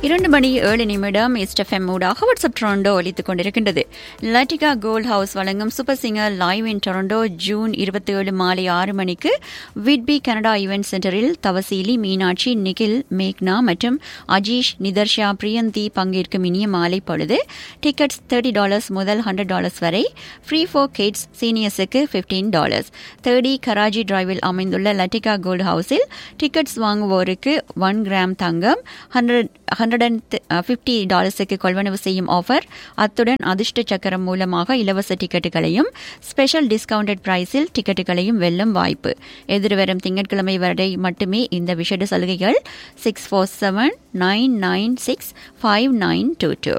இரண்டு மணி ஏழு நிமிடம் எஸ்டெஃப்எம் ஊடாக வாட்ஸ்அப் டொரண்டோ ஒலித்துக் கொண்டிருக்கின்றது லட்டிகா கோல்ட் ஹவுஸ் வழங்கும் super singer live in Toronto June இருபத்தி ஏழு மாலை ஆறு மணிக்கு விட்பி கனடா ஈவென்ட் சென்டரில் தவசீலி மீனாட்சி நிகில் மேக்னா மற்றும் அஜீஷ் நிதர்ஷா பிரியந்தி பங்கேற்கும் இனிய மாலை பொழுது டிக்கெட்ஸ் தேர்ட்டி டாலர்ஸ் முதல் ஹண்ட்ரட் டாலர்ஸ் வரை ஃப்ரீ ஃபோர் கிட்ஸ் சீனியர்ஸுக்கு ஃபிஃப்டீன் டாலர்ஸ் தேர்டி கராஜி டிரைவில் அமைந்துள்ள லட்டிகா கோல்ட் ஹவுஸில் டிக்கெட்ஸ் வாங்குவோருக்கு ஒன் கிராம் தங்கம் ஹண்ட்ரட் ஹண்ட்ரட் அண்ட் ஃபிஃப்டி டாலர்ஸுக்கு கொள்வனவு செய்யும் ஆஃபர் அத்துடன் அதிர்ஷ்ட சக்கரம் மூலமாக இலவச டிக்கெட்டுகளையும் ஸ்பெஷல் டிஸ்கவுண்டட் பிரைஸில் டிக்கெட்டுகளையும் வெல்லும் வாய்ப்பு எதிர்வரும் திங்கட்கிழமை வரை மட்டுமே இந்த விஷேட சலுகைகள் six four seven nine nine six five nine two two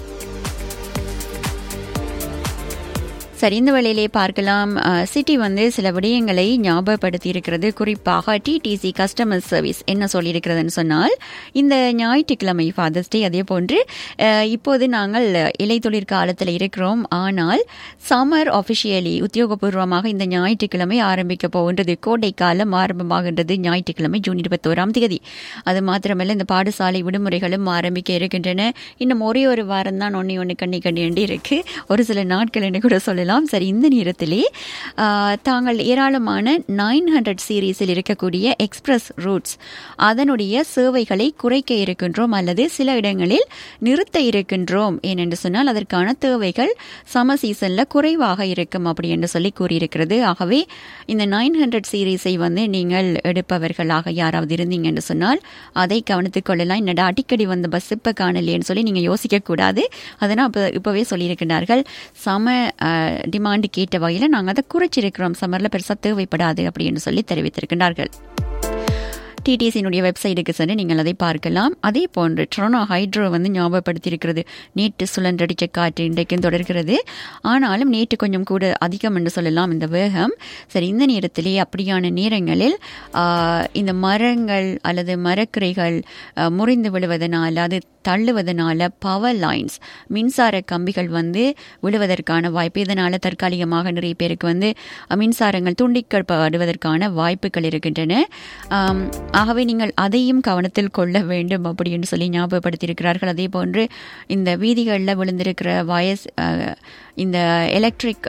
சரி இந்த வேளையிலே பார்க்கலாம் சிட்டி வந்து சில விடயங்களை ஞாபகப்படுத்தி இருக்கிறது குறிப்பாக டிடிசி கஸ்டமர் சர்வீஸ் என்ன சொல்லியிருக்கிறதுன்னு சொன்னால் இந்த ஞாயிற்றுக்கிழமை ஃபாதர்ஸ் டே அதே போன்று இப்போது நாங்கள் இலை தொழிற் காலத்தில் இருக்கிறோம் ஆனால் சம்மர் ஆஃபிஷியலி உத்தியோகபூர்வமாக இந்த ஞாயிற்றுக்கிழமை ஆரம்பிக்க போகின்றது கோடை காலம் ஆரம்பமாகின்றது ஞாயிற்றுக்கிழமை ஜூன் இருபத்தோராம் தேதி அது மாத்திரமல்ல இந்த பாடசாலை விடுமுறைகளும் ஆரம்பிக்க இருக்கின்றன இன்னும் ஒரே ஒரு வாரம் தான் ஒன்று ஒன்று கண்ணி கண்டி இருக்கு ஒரு சில நாட்கள் என்று கூட சொல்லலாம் சொல்லலாம் சரி இந்த நேரத்திலே தாங்கள் ஏராளமான நைன் ஹண்ட்ரட் சீரீஸில் இருக்கக்கூடிய எக்ஸ்பிரஸ் ரூட்ஸ் அதனுடைய சேவைகளை குறைக்க இருக்கின்றோம் அல்லது சில இடங்களில் நிறுத்த இருக்கின்றோம் ஏனென்று சொன்னால் அதற்கான தேவைகள் சம சீசனில் குறைவாக இருக்கும் அப்படி என்று சொல்லி கூறியிருக்கிறது ஆகவே இந்த நைன் ஹண்ட்ரட் சீரீஸை வந்து நீங்கள் எடுப்பவர்களாக யாராவது இருந்தீங்க என்று சொன்னால் அதை கவனித்துக் கொள்ளலாம் என்னடா அடிக்கடி வந்த பஸ் இப்போ காணலையேன்னு சொல்லி நீங்கள் யோசிக்கக்கூடாது அதனால் இப்போ இப்போவே சொல்லியிருக்கிறார்கள் சம டிமாண்டு கேட்ட வகையில் நாங்கள் அதை குறைச்சிருக்கிறோம் சம்மரில் பெருசாக தேவைப்படாது அப்படின்னு சொல்லி தெரிவித்திருக்கிறார்கள் டிடிசியினுடைய வெப்சைட்டுக்கு சென்று நீங்கள் அதை பார்க்கலாம் அதே போன்று ட்ரோனோ ஹைட்ரோ வந்து ஞாபகப்படுத்தியிருக்கிறது நேற்று சுழன்றடிச்ச காற்று இன்றைக்கும் தொடர்கிறது ஆனாலும் நேற்று கொஞ்சம் கூட அதிகம் என்று சொல்லலாம் இந்த வேகம் சரி இந்த நேரத்திலே அப்படியான நேரங்களில் இந்த மரங்கள் அல்லது மரக்கிரைகள் முறிந்து விழுவதனால் அது தள்ளுவதனால பவர் லைன்ஸ் மின்சார கம்பிகள் வந்து விழுவதற்கான வாய்ப்பு இதனால் தற்காலிகமாக நிறைய பேருக்கு வந்து மின்சாரங்கள் துண்டிக்கப்படுவதற்கான வாய்ப்புகள் இருக்கின்றன ஆகவே நீங்கள் அதையும் கவனத்தில் கொள்ள வேண்டும் அப்படின்னு சொல்லி ஞாபகப்படுத்தியிருக்கிறார்கள் அதே போன்று இந்த வீதிகளில் விழுந்திருக்கிற வயஸ் இந்த எலக்ட்ரிக்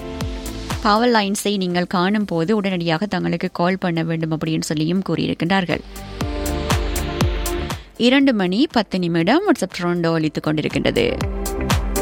பவர் லைன்ஸை நீங்கள் காணும் போது உடனடியாக தங்களுக்கு கால் பண்ண வேண்டும் அப்படின்னு சொல்லியும் கூறியிருக்கின்றார்கள் இரண்டு மணி பத்து நிமிடம் வாட்ஸ்அப் ட்ரோண்டோ ஒலித்துக் கொண்டிருக்கின்றது